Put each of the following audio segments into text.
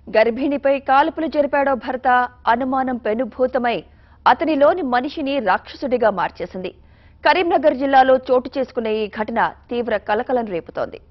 గర్భిణిపై కాల్పులు జరిపాడో భర్త అనుమానం పెనుభూతమై అతనిలోని మనిషిని రాక్షసుడిగా మార్చేసింది కరీంనగర్ జిల్లాలో చోటు చేసుకున్న ఈ ఘటన తీవ్ర కలకలం రేపుతోంది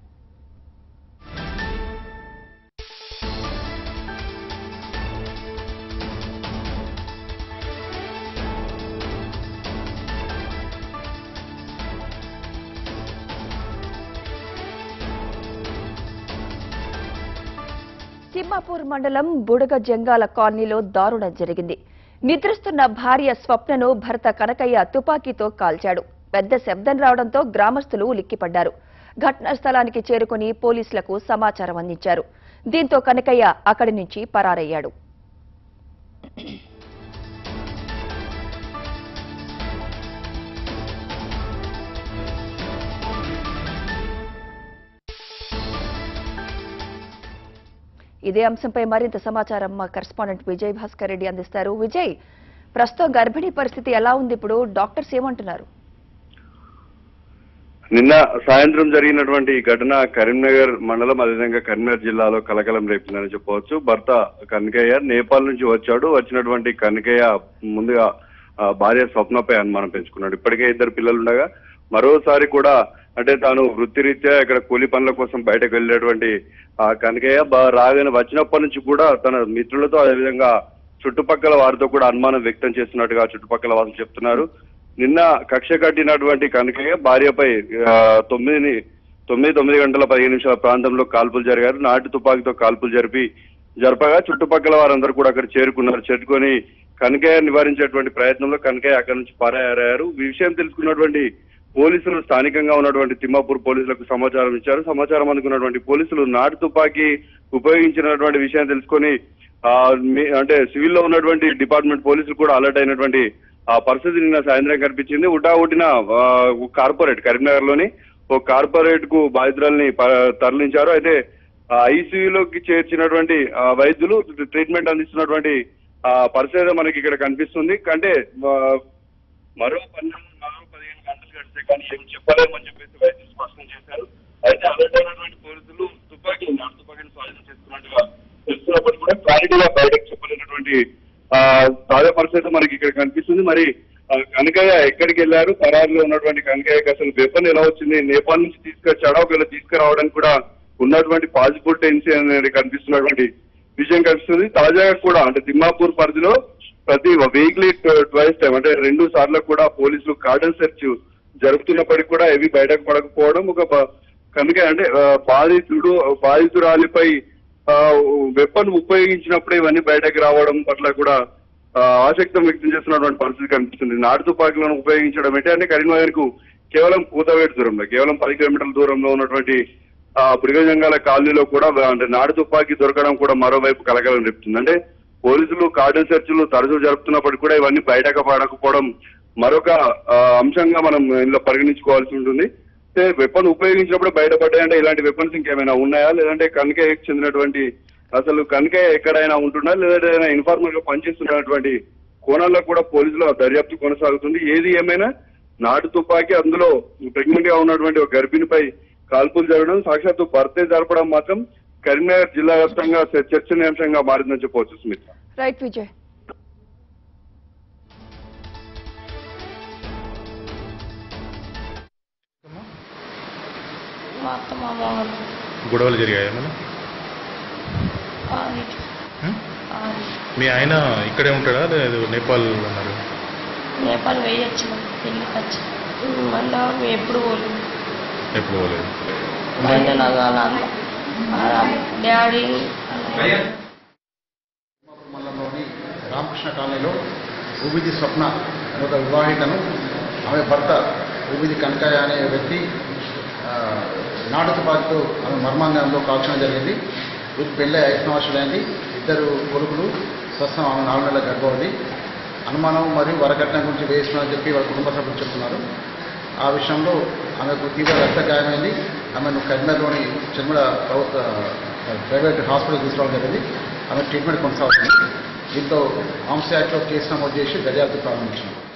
తిమ్మాపూర్ మండలం బుడగ జంగాల కాలనీలో దారుణం జరిగింది నిద్రిస్తున్న భార్య స్వప్నను భర్త కనకయ్య తుపాకీతో కాల్చాడు పెద్ద శబ్దం రావడంతో గ్రామస్తులు ఉలిక్కిపడ్డారు ఘటనా స్థలానికి చేరుకుని పోలీసులకు సమాచారం అందించారు దీంతో కనకయ్య అక్కడి నుంచి పరారయ్యాడు ఇదే అంశంపై మరింత సమాచారం మా కరెస్పాండెంట్ విజయ్ భాస్కర్ రెడ్డి అందిస్తారు విజయ్ ప్రస్తుతం గర్భిణీ పరిస్థితి ఎలా ఉంది ఇప్పుడు డాక్టర్స్ ఏమంటున్నారు నిన్న సాయంత్రం జరిగినటువంటి ఈ ఘటన కరీంనగర్ మండలం అదేవిధంగా కరీంనగర్ జిల్లాలో కలకలం రేపిందని చెప్పవచ్చు భర్త కనకయ్య నేపాల్ నుంచి వచ్చాడు వచ్చినటువంటి కనకయ్య ముందుగా ఆ, భార్య స్వప్నపై అనుమానం పెంచుకున్నాడు ఇప్పటికే ఇద్దరు పిల్లలు ఉండగా మరోసారి కూడా అంటే తాను వృత్తిరీత్యా ఇక్కడ కూలి పనుల కోసం బయటకు వెళ్ళేటువంటి ఆ కనకయ్య బా- రాగానే వచ్చినప్పటి నుంచి కూడా తన మిత్రులతో అదేవిధంగా చుట్టుపక్కల వారితో కూడా అనుమానం వ్యక్తం చేస్తున్నట్టుగా చుట్టుపక్కల వాసులు చెప్తున్నారు నిన్న కక్ష కట్టినటువంటి కనకయ్య భార్యపై ఆ, తొమ్మిది తొమ్మిది తొమ్మిది గంటల పదిహేను నిమిషాల ప్రాంతంలో కాల్పులు జరిగారు నాటు తుపాకీతో కాల్పులు జరిపి జరపగా చుట్టుపక్కల వారందరూ కూడా అక్కడ చేరుకున్నారు చేరుకొని కనకయ్య నివారించేటువంటి ప్రయత్నంలో కనకయ్య అక్కడి నుంచి పారయ్యారు ఈ విషయం తెలుసుకున్నటువంటి పోలీసులు స్థానికంగా ఉన్నటువంటి తిమ్మాపూర్ పోలీసులకు సమాచారం ఇచ్చారు సమాచారం అందుకున్నటువంటి పోలీసులు నాటు తుపాకీ ఉపయోగించినటువంటి విషయం తెలుసుకొని ఆ, మీ- అంటే సివిల్ లో ఉన్నటువంటి డిపార్ట్మెంట్ పోలీసులు కూడా అలర్ట్ అయినటువంటి ఆ పరిస్థితి నిన్న సాయంత్రం కనిపించింది ఉటా ఉటిన ఆ, ఒక కార్పొరేట్ కరీంనగర్ లోని ఒక కార్పొరేట్ కు బాధితురాల్ని ప- తరలించారు అయితే ఐసీయూలోకి చేర్చినటువంటి ఆ, వైద్యులు ట్రీట్మెంట్ అందిస్తున్నటువంటి ఆ, పరిస్థితి అయితే మనకి ఇక్కడ కనిపిస్తుంది అంటే ఆ, మరో పన్నెండు మరో పదిహేను గంటలు గడిస్తే కానీ ఏం చెప్పలేమని చెప్పేసి వైద్యులు స్పష్టం చేశారు అయితే అలర్ట్ అయినటువంటి పోలీసులు తుపాకీ నాటు తుపాకీని స్వాధీనం చేసుకున్నట్టుగా తెలుస్తున్నప్పటికీ కూడా క్లారిటీగా బయటకు చెప్పలేనటువంటి ఆ, తాజా పరిస్థితి మనకి ఇక్కడ కనిపిస్తుంది మరి ఆ, కనకయ్య ఎక్కడికి వెళ్ళారు పరారులో ఉన్నటువంటి కనకయ్యకి అసలు వెపన్ ఎలా వచ్చింది నేపాల్ నుంచి తీసుకొచ్చాడా ఒకవేళ తీసుకురావడానికి కూడా ఉన్నటువంటి పాజిబుల్ టెన్సీ అనేది కనిపిస్తున్నటువంటి విషయం కనిపిస్తుంది తాజాగా కూడా అంటే తిమ్మాపూర్ పరిధిలో ప్రతి వీక్లీ ట్వైస్ టైం అంటే రెండు సార్లు కూడా పోలీసులు కార్డన్ సెర్చ్ జరుపుతున్నప్పటికీ కూడా ఇవి బయటకు పడకపోవడం ఒక బ- కనుక అంటే ఆ, బాధితుడు బాధితురాలిపై వెపన్ ఉపయోగించినప్పుడు ఇవన్నీ బయటకు రావడం పట్ల కూడా ఆ, ఆసక్తం వ్యక్తం చేస్తున్నటువంటి పరిస్థితి కనిపిస్తుంది నాటు తుపాకీలను ఉపయోగించడం ఏంటి అంటే కరీంనగర్ కు కేవలం కూతవేటు దూరంలో కేవలం పది కిలోమీటర్ల దూరంలో ఉన్నటువంటి ఆ బృగజంగాల కాలనీలో కూడా అంటే నాటు తుపాకీ దొరకడం కూడా మరోవైపు కలకలం రేపుతుంది అంటే పోలీసులు కార్డన్ సెర్చ్లు తరచూ జరుపుతున్నప్పటికీ కూడా ఇవన్నీ బయటకు పడకపోవడం మరొక ఆ, అంశంగా మనం ఇందులో పరిగణించుకోవాల్సి ఉంటుంది అంటే వెపన్ ఉపయోగించినప్పుడు బయటపడ్డాయంటే ఇలాంటి వెపన్స్ ఇంకేమైనా ఉన్నాయా లేదంటే కనకయ్యకి చెందినటువంటి అసలు కనకయ్య ఎక్కడైనా ఉంటున్నా లేదంటే ఏదైనా ఇన్ఫార్మర్ గా పనిచేస్తున్నటువంటి కోణాల్లో కూడా పోలీసుల దర్యాప్తు కొనసాగుతుంది ఏది ఏమైనా నాటు తుపాకీ అందులో ప్రెగ్నెంట్ గా ఉన్నటువంటి ఒక గర్భిణిపై కాల్పులు జరగడం సాక్షాత్తు భర్తే జరపడం మాత్రం కరీంనగర్ జిల్లా వ్యాప్తంగా చర్చనీయాంశంగా మారిందని చెప్పవచ్చు స్మిత్ రైట్ విజయ్ మా అత్త మా మామూలు గొడవలు జరిగాయి ఏమైనా అది హ్మ్? అది మీ ఆయన ఇక్కడే ఉంటాడా లేదు నేపాల్ ఉన్నారు నేపాల్ పోయి వచ్చినాం పెళ్ళికి వచ్చి మళ్ళా ఎప్పుడు పోలేదు ఎప్పుడు పోలేదు బయట నగాల డాడీ మండలంలోని రామకృష్ణ కాలనీలో ఉబిది స్వప్న అనే ఒక వివాహితను ఆమె భర్త ఉబిది కనకయ్య అనే వ్యక్తి ఆ, నాటు తుపాకీతో ఆమె మర్మాంగంలో కాల్చడం జరిగింది వీరికి పెళ్ళి ఐదు సంవత్సరాలైంది ఇద్దరు కొడుకులు ప్రస్తుతం ఆమె నాలుగు నెలల గర్భవతి అనుమానం మరియు వరకట్నం గురించి వేస్తున్నారని చెప్పి వాళ్ళ కుటుంబ సభ్యులు చెప్తున్నారు ఆ విషయంలో ఆమెకు తీవ్ర రక్త గాయమైంది ఆమెను కరీంనగర్లోని చెన్మడ ప్రభుత్వ ప్రైవేట్ హాస్పిటల్ తీసుకురావడం జరిగింది ఆమె ట్రీట్మెంట్ కొనసాగుతుంది దీంతో ఆమ్స్ యాక్ట్లో కేసు నమోదు చేసి దర్యాప్తు ప్రారంభించాం